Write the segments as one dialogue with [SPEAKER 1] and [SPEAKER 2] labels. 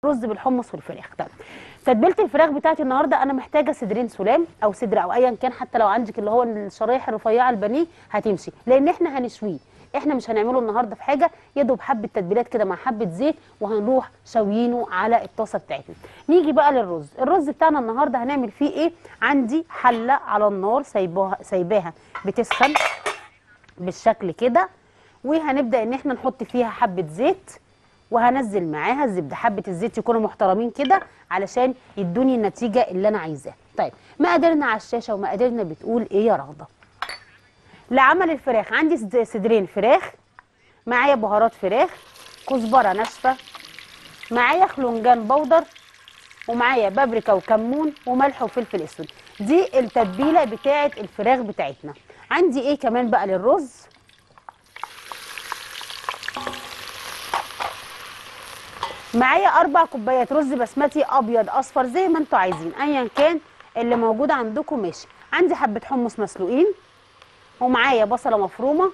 [SPEAKER 1] رز بالحمص والفراخ طيب تتبيله الفراخ بتاعتي النهارده انا محتاجه صدرين سلام او صدر او ايا كان حتى لو عندك اللي هو الشرايح الرفيعه البانيه هتمشي لان احنا هنشويه احنا مش هنعمله النهارده في حاجه يا دوب حبه تتبيلات كده مع حبه زيت وهنروح شاويينه على الطاسه بتاعتنا نيجي بقى للرز الرز بتاعنا النهارده هنعمل فيه ايه عندي حله على النار سايباها سايباها بتسخن بالشكل كده وهنبدا ان احنا نحط فيها حبه زيت وهنزل معاها الزبده حبه الزيت يكونوا محترمين كده علشان يدوني النتيجه اللي انا عايزاها طيب مقاديرنا على الشاشه ومقاديرنا بتقول ايه يا رغده لعمل الفراخ عندي صد- صدرين فراخ معايا بهارات فراخ كزبره ناشفه معايا خلنجان بودر ومعايا بابريكا وكمون وملح وفلفل اسود دي التتبيله بتاعه الفراخ بتاعتنا عندي ايه كمان بقى للرز معايا اربع كوبايات رز بسمتي ابيض اصفر زي ما انتوا عايزين ايا كان اللي موجود عندكم ماشي عندي حبه حمص مسلوقين ومعايا بصله مفرومه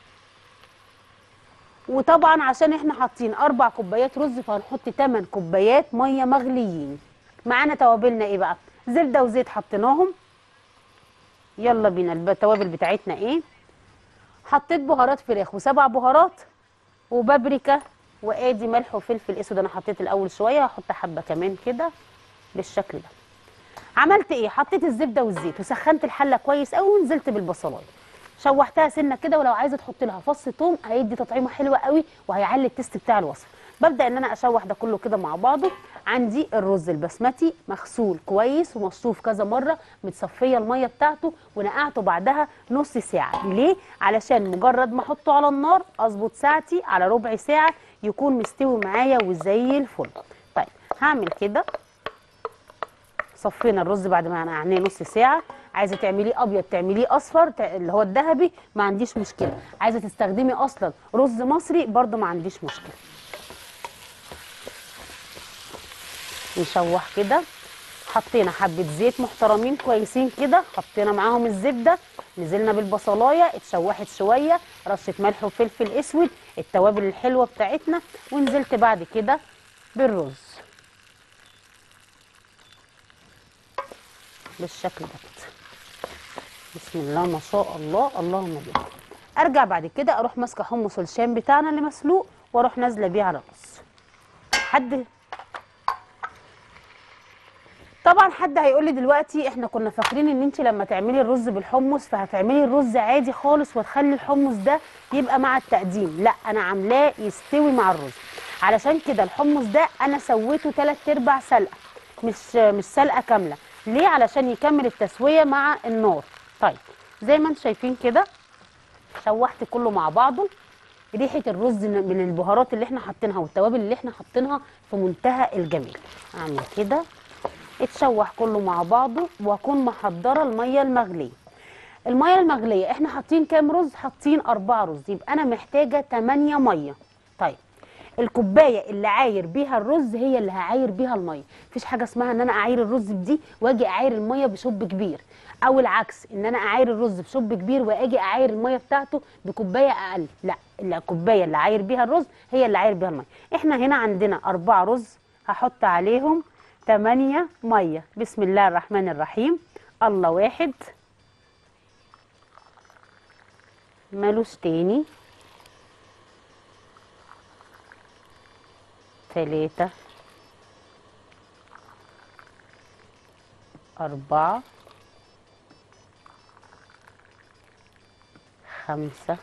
[SPEAKER 1] وطبعا عشان احنا حاطين اربع كوبايات رز فهنحط 8 كوبايات ميه مغليين معانا توابلنا ايه بقى زبده وزيت حطيناهم يلا بينا الب- التوابل بتاعتنا ايه حطيت بهارات فراخ وسبع بهارات وبابريكا وادي ملح وفلفل اسود انا حطيت الاول شويه هحط حبه كمان كده بالشكل ده عملت ايه حطيت الزبده والزيت وسخنت الحله كويس قوي ونزلت بالبصلايه شوحتها سنه كده ولو عايزه تحط لها فص ثوم هيدي تطعيمه حلوه قوي وهيعلي التست بتاع الوصفه ببدا ان انا اشوح ده كله كده مع بعضه عندي الرز البسمتي مغسول كويس ومشطوف كذا مره متصفيه الميه بتاعته ونقعته بعدها نص ساعه ليه علشان مجرد ما احطه على النار اظبط ساعتي على ربع ساعه يكون مستوي معايا وزي الفل طيب هعمل كده صفينا الرز بعد ما نقعناه نص ساعه عايزه تعمليه ابيض تعمليه اصفر تع- اللي هو الذهبي ما عنديش مشكله عايزه تستخدمي اصلا رز مصري برضو ما عنديش مشكله نشوح كده حطينا حبه زيت محترمين كويسين كده حطينا معاهم الزبده نزلنا بالبصلايه اتشوحت شويه رشه ملح وفلفل اسود التوابل الحلوه بتاعتنا ونزلت بعد كده بالرز بالشكل ده كده بسم الله ما شاء الله اللهم بارك ارجع بعد كده اروح ماسكه حمص الشام بتاعنا اللي مسلوق واروح نازله بيه على الرز حد طبعا حد هيقول لي دلوقتي احنا كنا فاكرين ان انت لما تعملي الرز بالحمص فهتعملي الرز عادي خالص وتخلي الحمص ده يبقى مع التقديم لا انا عاملاه يستوي مع الرز علشان كده الحمص ده انا سويته 3 ارباع سلقه مش مش سلقه كامله ليه علشان يكمل التسويه مع النار طيب زي ما انتم شايفين كده شوحت كله مع بعضه ريحه الرز من البهارات اللي احنا حاطينها والتوابل اللي احنا حاطينها في منتهى الجمال اعمل كده اتشوح كله مع بعضه واكون محضره الميه المغليه الميه المغليه احنا حاطين كام رز حاطين أربعة رز يبقى انا محتاجه 8 ميه طيب الكوبايه اللي عاير بيها الرز هي اللي هعاير بيها الميه مفيش حاجه اسمها ان انا اعاير الرز بدي واجي اعاير الميه بشوب كبير او العكس ان انا اعاير الرز بشوب كبير واجي اعاير الميه بتاعته بكوبايه اقل لا الكوبايه اللي عاير بيها الرز هي اللي عاير بيها الميه احنا هنا عندنا أربعة رز هحط عليهم 8 ميه بسم الله الرحمن الرحيم الله واحد ملوش تاني تلاتة أربعة خمسة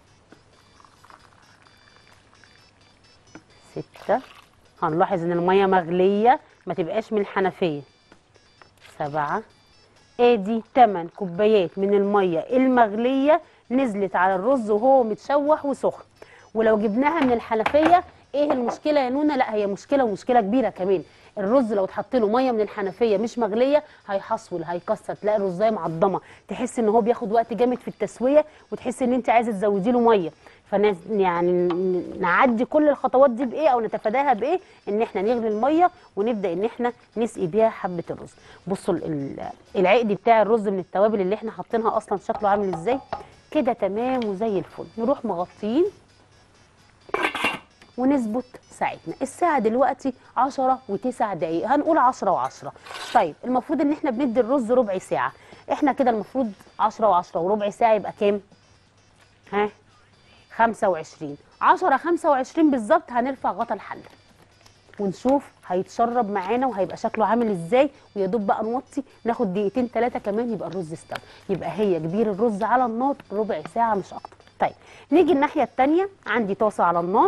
[SPEAKER 1] ستة هنلاحظ ان المية مغلية ما تبقاش من الحنفية سبعة ادي 8 كوبايات من المية المغلية نزلت على الرز وهو متشوح وسخن ولو جبناها من الحنفية ايه المشكلة يا نونا لا هي مشكلة ومشكلة كبيرة كمان الرز لو اتحط له ميه من الحنفيه مش مغليه هيحصول هيكسر تلاقي الرزايه معضمه تحس ان هو بياخد وقت جامد في التسويه وتحس ان انت عايزه تزودي له ميه فن يعني ن- نعدي كل الخطوات دي بايه او نتفاداها بايه ان احنا نغلي الميه ونبدا ان احنا نسقي بيها حبه الرز بصوا ال- ال- العقد بتاع الرز من التوابل اللي احنا حاطينها اصلا شكله عامل ازاي كده تمام وزي الفل نروح مغطيين ونظبط ساعتنا الساعه دلوقتي 10 و9 دقائق هنقول 10 و10 طيب المفروض ان احنا بندي الرز ربع ساعه احنا كده المفروض 10 و10 وربع ساعه يبقى كام ها 25 10 25 بالظبط هنرفع غطا الحله ونشوف هيتشرب معانا وهيبقى شكله عامل ازاي ويا دوب بقى نوطي ناخد دقيقتين ثلاثه كمان يبقى الرز استوى يبقى هي كبير الرز على النار ربع ساعه مش اكتر طيب نيجي الناحيه الثانيه عندي طاسه على النار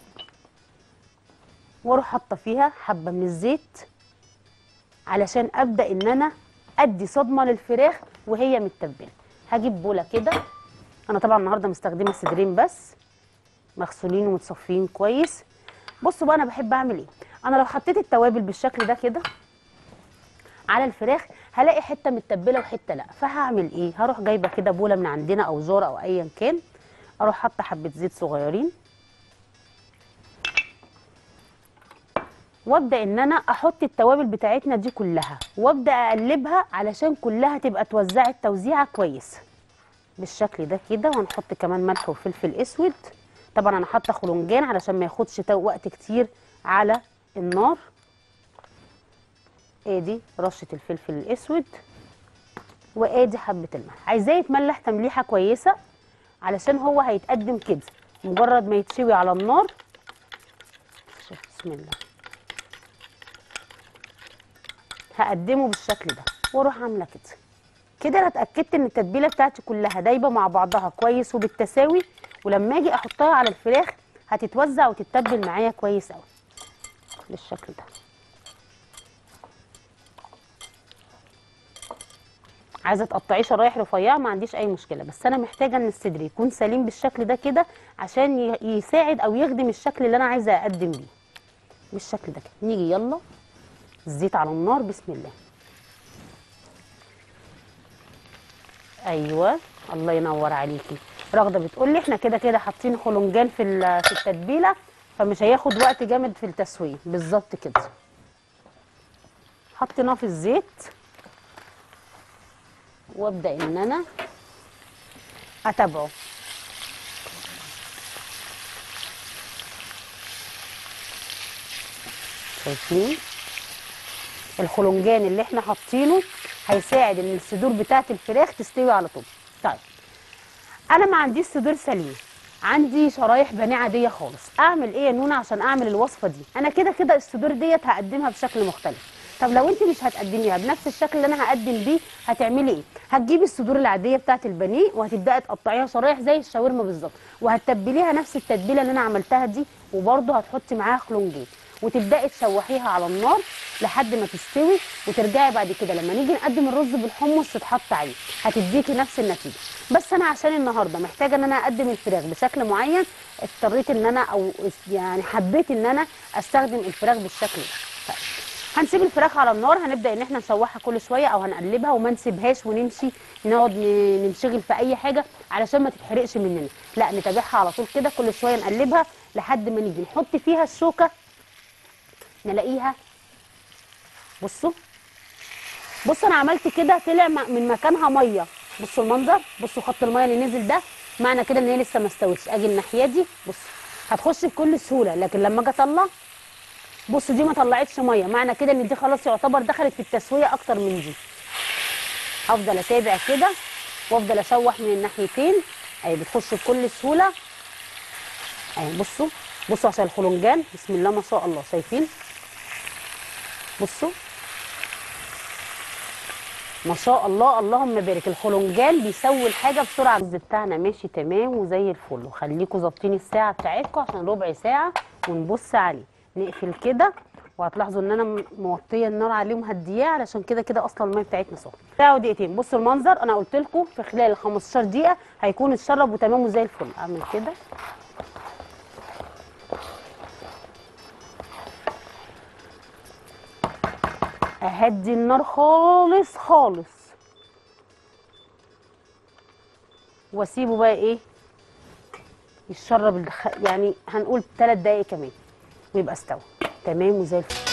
[SPEAKER 1] واروح حاطه فيها حبه من الزيت علشان ابدا ان انا ادي صدمه للفراخ وهي متبله هجيب بوله كده انا طبعا النهارده مستخدمه صدرين بس مغسولين ومتصفيين كويس بصوا بقى انا بحب اعمل ايه انا لو حطيت التوابل بالشكل ده كده على الفراخ هلاقي حته متبله وحته لا فهعمل ايه هروح جايبه كده بوله من عندنا او جار او ايا كان اروح حاطه حبه زيت صغيرين وابدا ان انا احط التوابل بتاعتنا دي كلها وابدا اقلبها علشان كلها تبقى اتوزعت توزيعه كويسه بالشكل ده كده وهنحط كمان ملح وفلفل اسود طبعا انا حاطه خلنجان علشان ما ياخدش تو- وقت كتير على النار ادي رشه الفلفل الاسود وادي حبه الملح عايزاه يتملح تمليحه كويسه علشان هو هيتقدم كده مجرد ما يتشوي على النار شوف بسم الله هقدمه بالشكل ده واروح عامله كده كده انا اتاكدت ان التتبيله بتاعتي كلها دايبه مع بعضها كويس وبالتساوي ولما اجي احطها على الفراخ هتتوزع وتتبل معايا كويس قوي بالشكل ده عايزه تقطعيه شرايح رفيعه ما عنديش اي مشكله بس انا محتاجه ان الصدر يكون سليم بالشكل ده كده عشان ي- يساعد او يخدم الشكل اللي انا عايزه اقدم بيه بالشكل ده كده نيجي يلا الزيت على النار بسم الله ايوه الله ينور عليكي رغده بتقول لي احنا كده كده حاطين خلنجان في ال- في التتبيله فمش هياخد وقت جامد في التسويه بالظبط كده حطيناه في الزيت وابدا ان انا اتابعه شايفين الخلنجان اللي احنا حاطينه هيساعد ان الصدور بتاعه الفراخ تستوي على طول طيب انا ما عنديش صدور سليم عندي شرايح بانيه عاديه خالص اعمل ايه يا نونا عشان اعمل الوصفه دي انا كده كده الصدور ديت هقدمها بشكل مختلف طب لو انت مش هتقدميها بنفس الشكل اللي انا هقدم بيه هتعملي ايه هتجيبي الصدور العاديه بتاعه البانيه وهتبداي تقطعيها شرايح زي الشاورما بالظبط وهتتبليها نفس التتبيله اللي انا عملتها دي وبرده هتحطي معاها خلنجين وتبداي تشوحيها على النار لحد ما تستوي وترجعي بعد كده لما نيجي نقدم الرز بالحمص تتحط عليه هتديكي نفس النتيجه بس انا عشان النهارده محتاجه ان انا اقدم الفراخ بشكل معين اضطريت ان انا او يعني حبيت ان انا استخدم الفراخ بالشكل ده طيب. هنسيب الفراخ على النار هنبدا ان احنا نشوحها كل شويه او هنقلبها وما نسيبهاش ونمشي نقعد ن- ننشغل في اي حاجه علشان ما تتحرقش مننا لا نتابعها على طول كده كل شويه نقلبها لحد ما نيجي نحط فيها الشوكه نلاقيها بصوا بصوا انا عملت كده طلع م- من مكانها ميه بصوا المنظر بصوا خط الميه اللي نزل ده معنى كده ان هي لسه ما استوتش اجي الناحيه دي بصوا هتخش بكل سهوله لكن لما اجي اطلع بصوا دي ما طلعتش ميه معنى كده ان دي خلاص يعتبر دخلت في التسويه اكتر من دي هفضل اتابع كده وافضل اشوح من الناحيتين اهي بتخش بكل سهوله اهي بصوا بصوا عشان الخلنجان بسم الله ما شاء الله شايفين بصوا ما شاء الله اللهم بارك الخلنجان بيسوي الحاجه بسرعه الرز بتاعنا ماشي تمام وزي الفل وخليكم ظابطين الساعه بتاعتكم عشان ربع ساعه ونبص عليه نقفل كده وهتلاحظوا ان انا م- موطيه النار عليه ومهدياه علشان كده كده اصلا الميه بتاعتنا سخنه ساعه ودقيقتين بصوا المنظر انا قلت لكم في خلال ال 15 دقيقه هيكون اتشرب وتمام وزي الفل اعمل كده اهدي النار خالص خالص واسيبه بقى ايه يتشرب الخ... يعني هنقول ثلاث دقايق كمان ويبقى استوى تمام وزي الفل